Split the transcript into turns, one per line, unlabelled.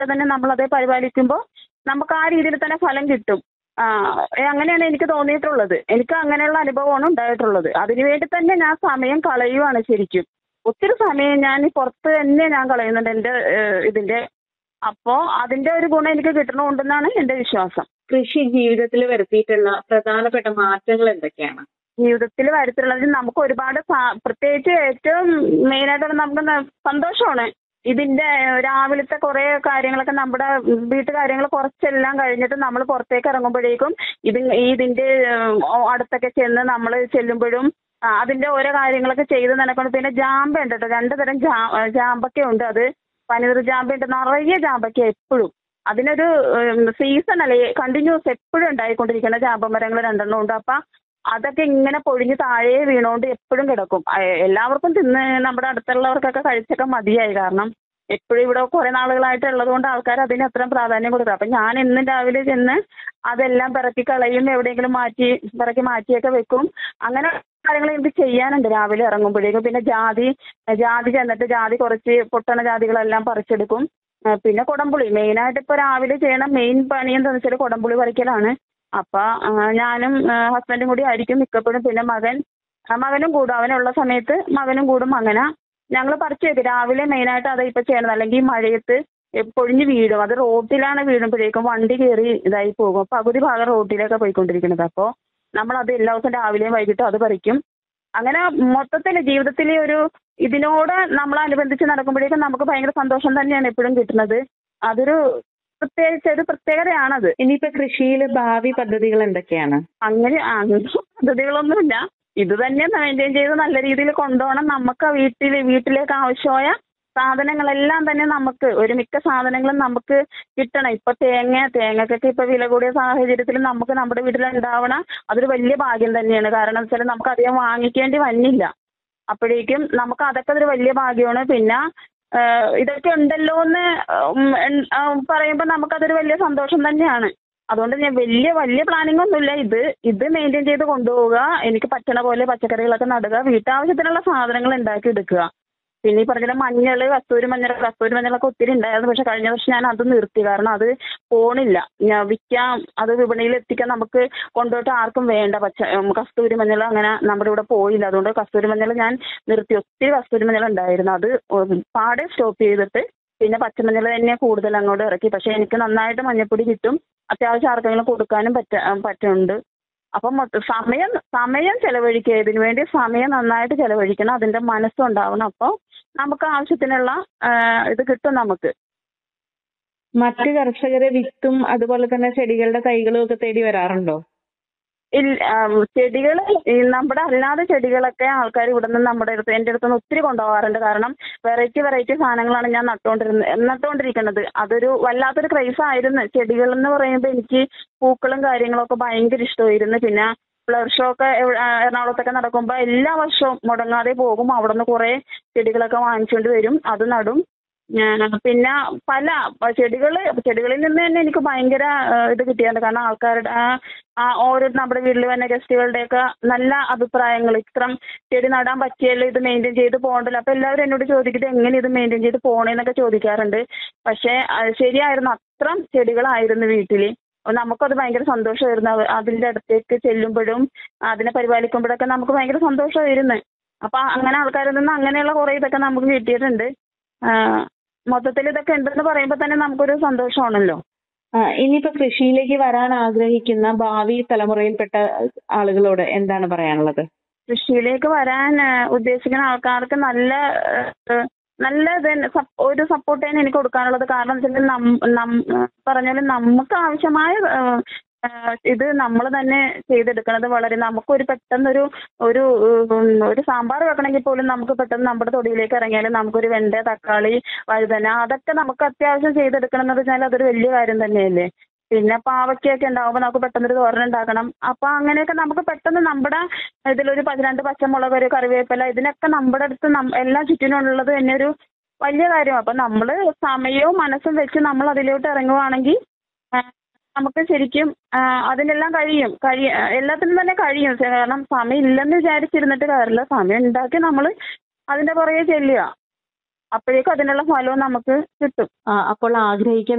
തന്നെ നമ്മളത് പരിപാലിക്കുമ്പോൾ നമുക്ക് ആ രീതിയിൽ തന്നെ ഫലം കിട്ടും ആ, ഏ, അങ്ങനെയാണ് എനിക്ക് തോന്നിയിട്ടുള്ളത് എനിക്ക് അങ്ങനെയുള്ള അനുഭവമാണ് ഉണ്ടായിട്ടുള്ളത് അതിനുവേണ്ടി തന്നെ ഞാൻ സമയം കളയുവാണ് ശരിക്കും ഒത്തിരി സമയം ഞാൻ പുറത്ത് തന്നെ ഞാൻ കളയുന്നുണ്ട് എൻ്റെ ഏഹ്, ഇതിന്റെ അപ്പോൾ അതിന്റെ ഒരു ഗുണം എനിക്ക് കിട്ടണമുണ്ടെന്നാണ് എൻ്റെ വിശ്വാസം
കൃഷി ജീവിതത്തിൽ വരുത്തിയിട്ടുള്ള പ്രധാനപ്പെട്ട മാറ്റങ്ങൾ എന്തൊക്കെയാണ്
ജീവിതത്തിൽ വരുത്തിട്ടുള്ളത് നമുക്ക് ഒരുപാട് സാ- പ്രത്യേകിച്ച് ഏറ്റവും മെയിനായിട്ട് നമുക്ക് ന- സന്തോഷമാണ് ഇതിന്റെ രാവിലത്തെ കുറെ കാര്യങ്ങളൊക്കെ നമ്മുടെ വീട്ടു കാര്യങ്ങൾ കുറച്ചെല്ലാം കഴിഞ്ഞിട്ട് നമ്മൾ പുറത്തേക്ക് ഇറങ്ങുമ്പോഴേക്കും ഇത് ഇതിന്റെ ഏഹ്, അടുത്തൊക്കെ ചെന്ന് നമ്മൾ ചെല്ലുമ്പോഴും ആ, അതിന്റെ ഓരോ കാര്യങ്ങളൊക്കെ ചെയ്ത് നടക്കണം പിന്നെ ജാമ്പ ഉണ്ട് കേട്ടോ രണ്ടു തരം ജാ ജാമ്പക്ക ഉണ്ട് അത് പനിനീർ ജാമ്പ ഉണ്ട് നിറയെ ജാമ്പക്ക എപ്പോഴും അതിനൊരു സീസൺ അല്ലേ കണ്ടിന്യൂസ് എപ്പോഴും ഉണ്ടായിക്കൊണ്ടിരിക്കുന്ന ജാമ്പ മരങ്ങൾ രണ്ടെണ്ണം ഉണ്ട് അപ്പൊ അതൊക്കെ ഇങ്ങനെ പൊഴിഞ്ഞ് താഴെ വീണോണ്ട് എപ്പോഴും കിടക്കും അ- എല്ലാവർക്കും തിന്ന് നമ്മുടെ അടുത്തുള്ളവർക്കൊക്കെ കഴിച്ചൊക്കെ മതിയായി കാരണം എപ്പോഴും ഇവിടെ കുറെ നാളുകളായിട്ട് ഉള്ളത് കൊണ്ട് ആൾക്കാർ അതിന് അത്ര പ്രാധാന്യം കൊടുക്കുക അപ്പൊ ഞാൻ എന്നും രാവിലെ ചെന്ന് അതെല്ലാം പിറക്കി കളയും എവിടെയെങ്കിലും മാറ്റി പിറക്കി മാറ്റിയൊക്കെ വെക്കും അങ്ങനെ കാര്യങ്ങൾ എനിക്ക് ചെയ്യാനുണ്ട് രാവിലെ ഇറങ്ങുമ്പോഴേക്കും പിന്നെ ജാതി ജാതി ചെന്നിട്ട് ജാതി കുറച്ച് പൊട്ടണ ജാതികളെല്ലാം പറിച്ചെടുക്കും ആ, പിന്നെ കുടംപുളി മെയിനായിട്ട് ഇപ്പൊ രാവിലെ ചെയ്യണ മെയിൻ പണി എന്താണെന്ന് വെച്ചാൽ കുടംപുളി പറിക്കലാണ് അപ്പൊ ആ, ഞാനും ആ, ഹസ്ബൻഡും കൂടി ആയിരിക്കും മിക്കപ്പോഴും പിന്നെ മകൻ ആ, മകനും കൂടും അവനുള്ള സമയത്ത് മകനും കൂടും അങ്ങനെ ഞങ്ങൾ പറിച്ചു വെക്കും രാവിലെ മെയിനായിട്ട് അത് ഇപ്പൊ ചെയ്യണത് അല്ലെങ്കിൽ ഈ മഴയത്ത് പൊഴിഞ്ഞ് വീഴും അത് റോഡിലാണ് വീഴുമ്പോഴേക്കും വണ്ടി കയറി ഇതായി പോകും പകുതി ഭാഗം റോഡിലേക്ക് പോയിക്കൊണ്ടിരിക്കുന്നത് അപ്പോൾ നമ്മൾ അത് എല്ലാ ദിവസവും രാവിലെയും വൈകിട്ടും അത് പറിക്കും അങ്ങനെ മൊത്തത്തിൽ ജീവിതത്തിൽ ഒരു ഇതിനോട് നമ്മൾ അനുബന്ധിച്ച് നടക്കുമ്പോഴേക്കും നമുക്ക് ഭയങ്കര സന്തോഷം തന്നെയാണ് എപ്പോഴും കിട്ടുന്നത് അതൊരു പ്രത്യേകിച്ച് ഒരു പ്രത്യേകതയാണത്
ഇനിയിപ്പോ കൃഷിയിൽ ഭാവി പദ്ധതികൾ എന്തൊക്കെയാണ്
അങ്ങനെ അങ്ങനെ പദ്ധതികളൊന്നുമില്ല ഇത് തന്നെ മെയിൻറ്റെയിൻ ചെയ്ത് നല്ല രീതിയിൽ കൊണ്ടുപോകണം നമുക്ക് വീട്ടിൽ വീട്ടിലേക്ക് ആവശ്യമായ സാധനങ്ങളെല്ലാം തന്നെ നമുക്ക് ഒരു മിക്ക സാധനങ്ങളും നമുക്ക് കിട്ടണം ഇപ്പൊ തേങ്ങ തേങ്ങക്കൊക്കെ ഇപ്പൊ വില കൂടിയ സാഹചര്യത്തിൽ നമുക്ക് നമ്മുടെ വീട്ടിൽ ഉണ്ടാവണ അതൊരു വലിയ ഭാഗ്യം തന്നെയാണ് കാരണം വെച്ചാൽ നമുക്ക് അധികം വാങ്ങിക്കേണ്ടി വന്നില്ല അപ്പോഴേക്കും നമുക്ക് അതൊക്കെ ഒരു വലിയ ഭാഗ്യമാണ് പിന്നെ ആഹ് ഇതൊക്കെ ഉണ്ടല്ലോ എന്ന് ഉം, ഉം, ആഹ് പറയുമ്പോൾ നമുക്കതൊരു വലിയ സന്തോഷം തന്നെയാണ് അതുകൊണ്ട് ഞാൻ വലിയ വലിയ പ്ലാനിംഗ് ഒന്നുമില്ല ഇത് ഇത് മെയിൻറ്റെയിൻ ചെയ്ത് കൊണ്ടുപോവുക എനിക്ക് പറ്റണ പോലെ പച്ചക്കറികളൊക്കെ നടുക വീട്ടാവശ്യത്തിനുള്ള സാധനങ്ങൾ ഉണ്ടാക്കി എടുക്കുക പിന്നെ ഈ പറഞ്ഞ മഞ്ഞൾ കസ്തൂരി മഞ്ഞൾ കസ്തൂരി മഞ്ഞളൊക്കെ ഒത്തിരി ഉണ്ടായിരുന്നു പക്ഷെ കഴിഞ്ഞ വർഷം ഞാൻ അത് നിർത്തി കാരണം അത് പോണില്ല ഞാൻ വിൽക്കാം അത് വിപണിയിൽ എത്തിക്കാൻ നമുക്ക് കൊണ്ടുപോയിട്ട് ആർക്കും വേണ്ട പച്ച ഉം, കസ്തൂരി മഞ്ഞൾ അങ്ങനെ നമ്മുടെ ഇവിടെ പോയില്ല അതുകൊണ്ട് കസ്തൂരി മഞ്ഞൾ ഞാൻ നിർത്തി ഒത്തിരി കസ്തൂരി മഞ്ഞൾ ഉണ്ടായിരുന്നു അത് ഉം, പാടെ സ്റ്റോപ്പ് ചെയ്തിട്ട് പിന്നെ പച്ചമഞ്ഞൾ തന്നെ കൂടുതൽ അങ്ങോട്ട് ഇറക്കി പക്ഷെ എനിക്ക് നന്നായിട്ട് മഞ്ഞപ്പൊടി കിട്ടും അത്യാവശ്യം ആർക്കെങ്കിലും കൊടുക്കാനും പറ്റ പറ്റുന്നുണ്ട് അപ്പം മൊത്ത- സമയം സമയം ചെലവഴിക്കുക ഇതിനു വേണ്ടി സമയം നന്നായിട്ട് ചെലവഴിക്കണം അതിന്റെ മനസ്സുണ്ടാവണം അപ്പോൾ നമുക്ക് ആവശ്യത്തിനുള്ള ആ, ഇത് കിട്ടും നമുക്ക്
മറ്റ് കർഷകരെ വിത്തും അതുപോലെ തന്നെ ചെടികളുടെ തൈകളും ഒക്കെ തേടി വരാറുണ്ടോ
ചെടികൾ നമ്മുടെ അല്ലാതെ ചെടികളൊക്കെ ആൾക്കാർ ഇവിടെ നിന്ന് നമ്മുടെ അടുത്ത് എൻ്റെ അടുത്ത് നിന്ന് ഒത്തിരി കൊണ്ടുപോകാറുണ്ട് കാരണം വെറൈറ്റി വെറൈറ്റി സാധനങ്ങളാണ് ഞാൻ നട്ടുകൊണ്ടിരുന്നത് നട്ടുകൊണ്ടിരിക്കുന്നത് അതൊരു വല്ലാത്തൊരു ക്രൈസ് ആയിരുന്നു ചെടികൾ എന്ന് പറയുമ്പോൾ എനിക്ക് പൂക്കളും കാര്യങ്ങളൊക്കെ ഭയങ്കര ഇഷ്ടമായിരുന്നു പിന്നെ ഫ്ലവർ ഷോ ഒക്കെ എവ്- ആ, എറണാകുളത്തൊക്കെ നടക്കുമ്പോൾ എല്ലാ വർഷവും മുടങ്ങാതെ പോകും അവിടെ നിന്ന് കുറേ ചെടികളൊക്കെ വാങ്ങിച്ചുകൊണ്ട് വരും അത് നടും ഞാൻ പിന്നെ പല ചെടികൾ ചെടികളിൽ നിന്ന് തന്നെ എനിക്ക് ഭയങ്കര ആ, ഇത് കിട്ടിയിട്ടുണ്ട് കാരണം ആൾക്കാരുടെ ആ ആ ഓരോ നമ്മുടെ വീട്ടിൽ വന്ന ഗസ്റ്റുകളുടെയൊക്കെ നല്ല അഭിപ്രായങ്ങൾ ഇത്രം ചെടി നടാൻ പറ്റിയല്ലോ ഇത് മെയിൻറ്റെയിൻ ചെയ്ത് പോകണ്ടല്ലോ അപ്പോൾ എല്ലാവരും എന്നോട് ചോദിക്കുന്നത് എങ്ങനെ ഇത് മെയിൻറ്റെയിൻ ചെയ്ത് പോണേന്നൊക്കെ ചോദിക്കാറുണ്ട് പക്ഷേ അത് ശരിയായിരുന്നു അത്രം ചെടികളായിരുന്നു വീട്ടിൽ നമുക്കത് ഭയങ്കര സന്തോഷമായിരുന്നു അത് അതിൻ്റെ അടുത്തേക്ക് ചെല്ലുമ്പോഴും അതിനെ പരിപാലിക്കുമ്പോഴൊക്കെ നമുക്ക് ഭയങ്കര സന്തോഷമായിരുന്നു അപ്പം അങ്ങനെ ആൾക്കാരിൽ നിന്ന് അങ്ങനെയുള്ള കുറേ ഇതൊക്കെ നമുക്ക് കിട്ടിയിട്ടുണ്ട് മൊത്തത്തിൽ ഇതൊക്കെ ഉണ്ടെന്ന് പറയുമ്പോൾ തന്നെ നമുക്കൊരു സന്തോഷമാണല്ലോ
ആ, ഇനിയിപ്പോ കൃഷിയിലേക്ക് വരാൻ ആഗ്രഹിക്കുന്ന ഭാവി തലമുറയിൽപ്പെട്ട ആളുകളോട് എന്താണ് പറയാനുള്ളത്
കൃഷിയിലേക്ക് വരാൻ ആ, ഉദ്ദേശിക്കുന്ന ആൾക്കാർക്ക് നല്ല ആ, നല്ല ഇത് സപ്- ഒരു സപ്പോർട്ട് തന്നെ എനിക്ക് കൊടുക്കാനുള്ളത് കാരണം വെച്ചാൽ പറഞ്ഞാൽ നമുക്ക് ആവശ്യമായ ആ, ആ, ഇത് നമ്മൾ തന്നെ ചെയ്തെടുക്കുന്നത് വളരെ നമുക്കൊരു പെട്ടെന്നൊരു ഒരു ഉം, ഒരു സാമ്പാർ വെക്കണമെങ്കിൽ പോലും നമുക്ക് പെട്ടെന്ന് നമ്മുടെ തൊടിയിലേക്ക് ഇറങ്ങിയാൽ നമുക്കൊരു വെണ്ട തക്കാളി വഴുതന അതൊക്കെ നമുക്ക് അത്യാവശ്യം ചെയ്തെടുക്കണം എന്ന് വെച്ചാൽ അതൊരു വലിയ കാര്യം തന്നെയല്ലേ പിന്നെ പാവയ്ക്കൊക്കെ ഉണ്ടാവുമ്പോൾ നമുക്ക് പെട്ടെന്നൊരു തോരൻ ഉണ്ടാക്കണം അപ്പൊ അങ്ങനെയൊക്കെ നമുക്ക് പെട്ടെന്ന് നമ്മുടെ ഇതിലൊരു പ- രണ്ട് പച്ചമുളക് ഒരു കറിവേപ്പില ഇതിനൊക്കെ നമ്മുടെ അടുത്ത് നം- എല്ലാം ചുറ്റിനുള്ളത് തന്നെ ഒരു വലിയ കാര്യമാണ് അപ്പൊ നമ്മൾ സമയവും മനസ്സും വെച്ച് നമ്മൾ അതിലോട്ട് ഇറങ്ങുവാണെങ്കിൽ ആ, നമുക്ക് ശരിക്കും ആ, അതിനെല്ലാം കഴിയും കഴിയ എല്ലാത്തിനും തന്നെ കഴിയും കാരണം സമയം ഇല്ലെന്ന് വിചാരിച്ചിരുന്നിട്ട് കാര്യമില്ല സമയം ഉണ്ടാക്കി നമ്മൾ അതിന്റെ പുറകെ ചെല്ലുക അപ്പോഴേക്കും അതിനുള്ള ഫലവും നമുക്ക് കിട്ടും
ആ, അപ്പോൾ ആഗ്രഹിക്കുന്ന